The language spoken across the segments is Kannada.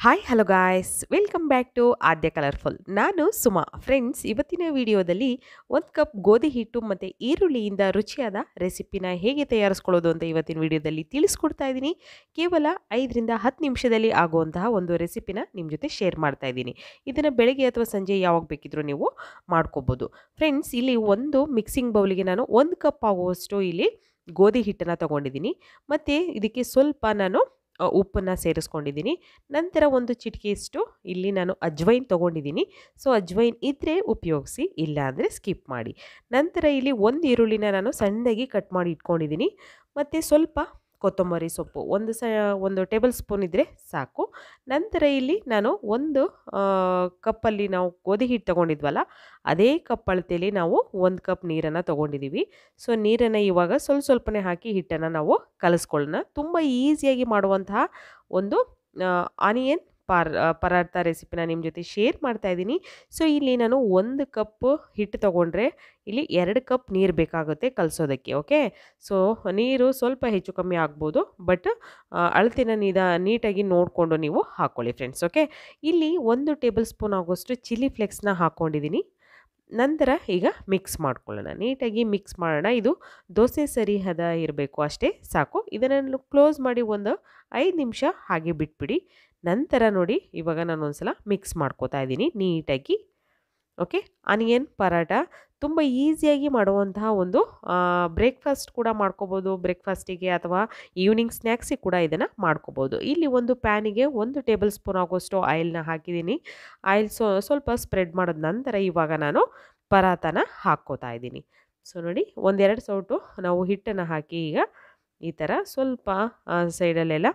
hi hello guys welcome back to Aadya colourful ನಾನು ಸುಮಾ ಫ್ರೆಂಡ್ಸ್ ಇವತ್ತಿನ ವಿಡಿಯೋದಲ್ಲಿ ಒಂದು ಕಪ್ ಗೋಧಿ ಹಿಟ್ಟು ಮತ್ತು ಈರುಳ್ಳಿಯಿಂದ ರುಚಿಯಾದ ರೆಸಿಪಿನ ಹೇಗೆ ತಯಾರಿಸ್ಕೊಳ್ಳೋದು ಅಂತ ಇವತ್ತಿನ ವಿಡಿಯೋದಲ್ಲಿ ತಿಳಿಸ್ಕೊಡ್ತಾ ಇದ್ದೀನಿ ಕೇವಲ ಐದರಿಂದ ಹತ್ತು ನಿಮಿಷದಲ್ಲಿ ಆಗುವಂತಹ ಒಂದು ರೆಸಿಪಿನ ನಿಮ್ಮ ಜೊತೆ ಶೇರ್ ಮಾಡ್ತಾ ಇದ್ದೀನಿ ಇದನ್ನು ಬೆಳಗ್ಗೆ ಅಥವಾ ಸಂಜೆ ಯಾವಾಗ ಬೇಕಿದ್ರೂ ನೀವು ಮಾಡ್ಕೋಬೋದು ಫ್ರೆಂಡ್ಸ್ ಇಲ್ಲಿ ಒಂದು ಮಿಕ್ಸಿಂಗ್ ಬೌಲಿಗೆ ನಾನು ಒಂದು ಕಪ್ ಆಗುವಷ್ಟು ಇಲ್ಲಿ ಗೋಧಿ ಹಿಟ್ಟನ್ನು ತೊಗೊಂಡಿದ್ದೀನಿ ಮತ್ತು ಇದಕ್ಕೆ ಸ್ವಲ್ಪ ನಾನು ಉಪ್ಪನ್ನು ಸೇರಿಸ್ಕೊಂಡಿದ್ದೀನಿ ನಂತರ ಒಂದು ಚಿಟಿಕೆಯಷ್ಟು ಇಲ್ಲಿ ನಾನು ಅಜ್ವೈನ್ ತೊಗೊಂಡಿದ್ದೀನಿ ಸೊ ಅಜ್ವೈನ್ ಇದ್ದರೆ ಉಪಯೋಗಿಸಿ ಇಲ್ಲ ಅಂದರೆ ಸ್ಕಿಪ್ ಮಾಡಿ ನಂತರ ಇಲ್ಲಿ ಒಂದು ಈರುಳ್ಳಿನ ನಾನು ಸಣ್ಣದಾಗಿ ಕಟ್ ಮಾಡಿ ಇಟ್ಕೊಂಡಿದ್ದೀನಿ ಮತ್ತು ಸ್ವಲ್ಪ ಕೊತ್ತಂಬರಿ ಸೊಪ್ಪು ಒಂದು ಸ ಒಂದು ಟೇಬಲ್ ಸ್ಪೂನ್ ಇದ್ದರೆ ಸಾಕು ನಂತರ ಇಲ್ಲಿ ನಾನು ಒಂದು ಕಪ್ಪಲ್ಲಿ ನಾವು ಗೋಧಿ ಹಿಟ್ಟು ತೊಗೊಂಡಿದ್ವಲ್ಲ ಅದೇ ಕಪ್ ಅಳತೆಯಲ್ಲಿ ನಾವು ಒಂದು ಕಪ್ ನೀರನ್ನು ತೊಗೊಂಡಿದ್ದೀವಿ ಸೊ ನೀರನ್ನು ಇವಾಗ ಸ್ವಲ್ಪ ಸ್ವಲ್ಪನೇ ಹಾಕಿ ಹಿಟ್ಟನ್ನು ನಾವು ಕಲಿಸ್ಕೊಳ್ಳೋಣ ತುಂಬ ಈಸಿಯಾಗಿ ಮಾಡುವಂತಹ ಒಂದು ಆನಿಯನ್ ಪಾರ್ ಪರಾರ್ಥ ರೆಸಿಪಿನ ನಿಮ್ಮ ಜೊತೆ ಶೇರ್ ಮಾಡ್ತಾ ಇದ್ದೀನಿ ಸೊ ಇಲ್ಲಿ ನಾನು ಒಂದು ಕಪ್ ಹಿಟ್ಟು ತೊಗೊಂಡ್ರೆ ಇಲ್ಲಿ ಎರಡು ಕಪ್ ನೀರು ಬೇಕಾಗುತ್ತೆ ಕಲಿಸೋದಕ್ಕೆ ಓಕೆ ಸೊ ನೀರು ಸ್ವಲ್ಪ ಹೆಚ್ಚು ಕಮ್ಮಿ ಆಗ್ಬೋದು ಬಟ್ ಅಳತೆನ ನಿದ ನೀಟಾಗಿ ನೋಡಿಕೊಂಡು ನೀವು ಹಾಕ್ಕೊಳ್ಳಿ ಫ್ರೆಂಡ್ಸ್ ಓಕೆ ಇಲ್ಲಿ ಒಂದು ಟೇಬಲ್ ಸ್ಪೂನ್ ಆಗೋಷ್ಟು ಚಿಲ್ಲಿ ಫ್ಲೆಕ್ಸ್ನ ಹಾಕ್ಕೊಂಡಿದ್ದೀನಿ ನಂತರ ಈಗ ಮಿಕ್ಸ್ ಮಾಡ್ಕೊಳ್ಳೋಣ ನೀಟಾಗಿ ಮಿಕ್ಸ್ ಮಾಡೋಣ ಇದು ದೋಸೆ ಸರಿ ಹದ ಇರಬೇಕು ಅಷ್ಟೇ ಸಾಕು ಇದನ್ನು ಕ್ಲೋಸ್ ಮಾಡಿ ಒಂದು ಐದು ನಿಮಿಷ ಹಾಗೆ ಬಿಟ್ಬಿಡಿ ನಂತರ ನೋಡಿ ಇವಾಗ ನಾನು ಒಂದ್ಸಲ ಮಿಕ್ಸ್ ಮಾಡ್ಕೋತಾ ಇದ್ದೀನಿ ನೀಟಾಗಿ ಓಕೆ ಆನಿಯನ್ ಪರಾಟ ತುಂಬ ಈಸಿಯಾಗಿ ಮಾಡುವಂತಹ ಒಂದು ಬ್ರೇಕ್ಫಾಸ್ಟ್ ಕೂಡ ಮಾಡ್ಕೋಬೋದು ಬ್ರೇಕ್ಫಾಸ್ಟಿಗೆ ಅಥವಾ ಈವ್ನಿಂಗ್ ಸ್ನ್ಯಾಕ್ಸಿಗೆ ಕೂಡ ಇದನ್ನು ಮಾಡ್ಕೋಬೋದು ಇಲ್ಲಿ ಒಂದು ಪ್ಯಾನಿಗೆ ಒಂದು ಟೇಬಲ್ ಸ್ಪೂನ್ ಆಗೋಷ್ಟು ಆಯಿಲ್ನ ಹಾಕಿದ್ದೀನಿ ಆಯಿಲ್ ಸೊ ಸ್ವಲ್ಪ ಸ್ಪ್ರೆಡ್ ಮಾಡಿದ ನಂತರ ಇವಾಗ ನಾನು ಪರಾತನ ಹಾಕ್ಕೋತಾ ಇದ್ದೀನಿ ಸೊ ನೋಡಿ ಒಂದೆರಡು ಸೌಟು ನಾವು ಹಿಟ್ಟನ್ನು ಹಾಕಿ ಈಗ ಈ ಥರ ಸ್ವಲ್ಪ ಸೈಡಲ್ಲೆಲ್ಲ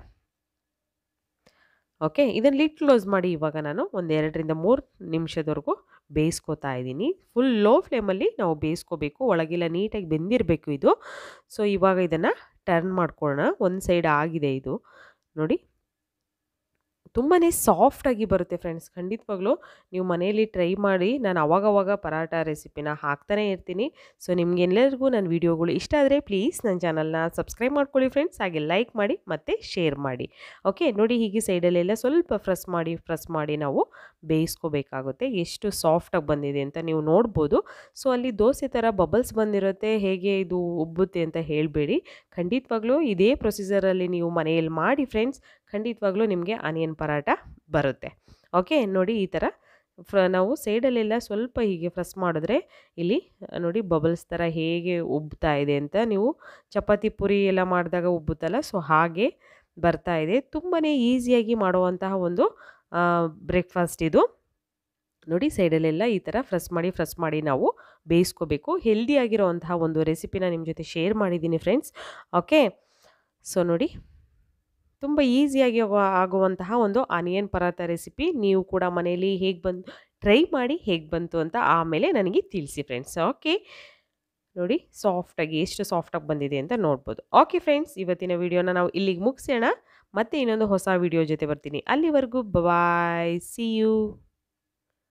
ಓಕೆ ಇದನ್ನು ಲಿಟ್ ಕ್ಲೋಸ್ ಮಾಡಿ ಇವಾಗ ನಾನು ಒಂದು ಎರಡರಿಂದ ಮೂರು ನಿಮಿಷದವರೆಗೂ ಬೇಯಿಸ್ಕೊತಾ ಇದ್ದೀನಿ ಫುಲ್ ಲೋ ಫ್ಲೇಮಲ್ಲಿ ನಾವು ಬೇಯಿಸ್ಕೋಬೇಕು ಒಳಗೆಲ್ಲ ನೀಟಾಗಿ ಬೆಂದಿರಬೇಕು ಇದು ಸೊ ಇವಾಗ ಇದನ್ನು ಟರ್ನ್ ಮಾಡ್ಕೊಳ್ಳೋಣ ಒಂದು ಸೈಡ್ ಆಗಿದೆ ಇದು ನೋಡಿ ತುಂಬಾ ಸಾಫ್ಟಾಗಿ ಬರುತ್ತೆ ಫ್ರೆಂಡ್ಸ್ ಖಂಡಿತವಾಗ್ಲೂ ನೀವು ಮನೆಯಲ್ಲಿ ಟ್ರೈ ಮಾಡಿ ನಾನು ಅವಾಗವಾಗ ಪರಾಟ ರೆಸಿಪಿನ ಹಾಕ್ತಾನೇ ಇರ್ತೀನಿ ಸೊ ನಿಮ್ಗೆಲ್ಲರಿಗೂ ನನ್ನ ವೀಡಿಯೋಗಳು ಇಷ್ಟ ಆದರೆ ಪ್ಲೀಸ್ ನನ್ನ ಚಾನಲ್ನ ಸಬ್ಸ್ಕ್ರೈಬ್ ಮಾಡ್ಕೊಳ್ಳಿ ಫ್ರೆಂಡ್ಸ್ ಹಾಗೆ ಲೈಕ್ ಮಾಡಿ ಮತ್ತು ಶೇರ್ ಮಾಡಿ ಓಕೆ ನೋಡಿ ಹೀಗೆ ಸೈಡಲ್ಲೆಲ್ಲ ಸ್ವಲ್ಪ ಫ್ರೆಸ್ ಮಾಡಿ ಫ್ರೆಸ್ ಮಾಡಿ ನಾವು ಬೇಯಿಸ್ಕೋಬೇಕಾಗುತ್ತೆ ಎಷ್ಟು ಸಾಫ್ಟಾಗಿ ಬಂದಿದೆ ಅಂತ ನೀವು ನೋಡ್ಬೋದು ಸೊ ಅಲ್ಲಿ ದೋಸೆ ಥರ ಬಬಲ್ಸ್ ಬಂದಿರುತ್ತೆ ಹೇಗೆ ಇದು ಉಬ್ಬುತ್ತೆ ಅಂತ ಹೇಳಬೇಡಿ ಖಂಡಿತವಾಗ್ಲೂ ಇದೇ ಪ್ರೊಸೀಜರಲ್ಲಿ ನೀವು ಮನೆಯಲ್ಲಿ ಮಾಡಿ ಫ್ರೆಂಡ್ಸ್ ಖಂಡಿತವಾಗ್ಲೂ ನಿಮಗೆ ಆನಿಯನ್ ಪರಾಟ ಬರುತ್ತೆ ಓಕೆ ನೋಡಿ ಈ ಥರ ಫ್ರ ನಾವು ಸೈಡಲ್ಲೆಲ್ಲ ಸ್ವಲ್ಪ ಹೀಗೆ ಫ್ರೆಸ್ ಮಾಡಿದ್ರೆ ಇಲ್ಲಿ ನೋಡಿ ಬಬಲ್ಸ್ ಥರ ಹೇಗೆ ಉಬ್ತಾ ಇದೆ ಅಂತ ನೀವು ಚಪಾತಿ ಪುರಿ ಎಲ್ಲ ಮಾಡಿದಾಗ ಉಬ್ಬುತ್ತಲ್ಲ ಸೊ ಹಾಗೆ ಬರ್ತಾ ಇದೆ ತುಂಬಾ ಈಸಿಯಾಗಿ ಮಾಡುವಂತಹ ಒಂದು ಬ್ರೇಕ್ಫಾಸ್ಟ್ ಇದು ನೋಡಿ ಸೈಡಲ್ಲೆಲ್ಲ ಈ ಥರ ಫ್ರೆಸ್ ಮಾಡಿ ಫ್ರೆಸ್ ಮಾಡಿ ನಾವು ಬೇಯಿಸ್ಕೋಬೇಕು ಹೆಲ್ದಿಯಾಗಿರೋವಂತಹ ಒಂದು ರೆಸಿಪಿನ ನಿಮ್ಮ ಜೊತೆ ಶೇರ್ ಮಾಡಿದ್ದೀನಿ ಫ್ರೆಂಡ್ಸ್ ಓಕೆ ಸೊ ನೋಡಿ ತುಂಬ ಈಸಿಯಾಗಿ ಆಗುವಂತಹ ಒಂದು ಆನಿಯನ್ ಪರಾತ ರೆಸಿಪಿ ನೀವು ಕೂಡ ಮನೆಯಲ್ಲಿ ಹೇಗೆ ಬಂದು ಟ್ರೈ ಮಾಡಿ ಹೇಗೆ ಬಂತು ಅಂತ ಆಮೇಲೆ ನನಗೆ ತಿಳಿಸಿ ಫ್ರೆಂಡ್ಸ್ ಓಕೆ ನೋಡಿ ಸಾಫ್ಟಾಗಿ ಎಷ್ಟು ಸಾಫ್ಟಾಗಿ ಬಂದಿದೆ ಅಂತ ನೋಡ್ಬೋದು ಓಕೆ ಫ್ರೆಂಡ್ಸ್ ಇವತ್ತಿನ ವಿಡಿಯೋನ ನಾವು ಇಲ್ಲಿಗೆ ಮುಗಿಸೋಣ ಮತ್ತೆ ಇನ್ನೊಂದು ಹೊಸ ವಿಡಿಯೋ ಜೊತೆ ಬರ್ತೀನಿ ಅಲ್ಲಿವರೆಗೂ ಬಾಯ್ ಸಿ ಯು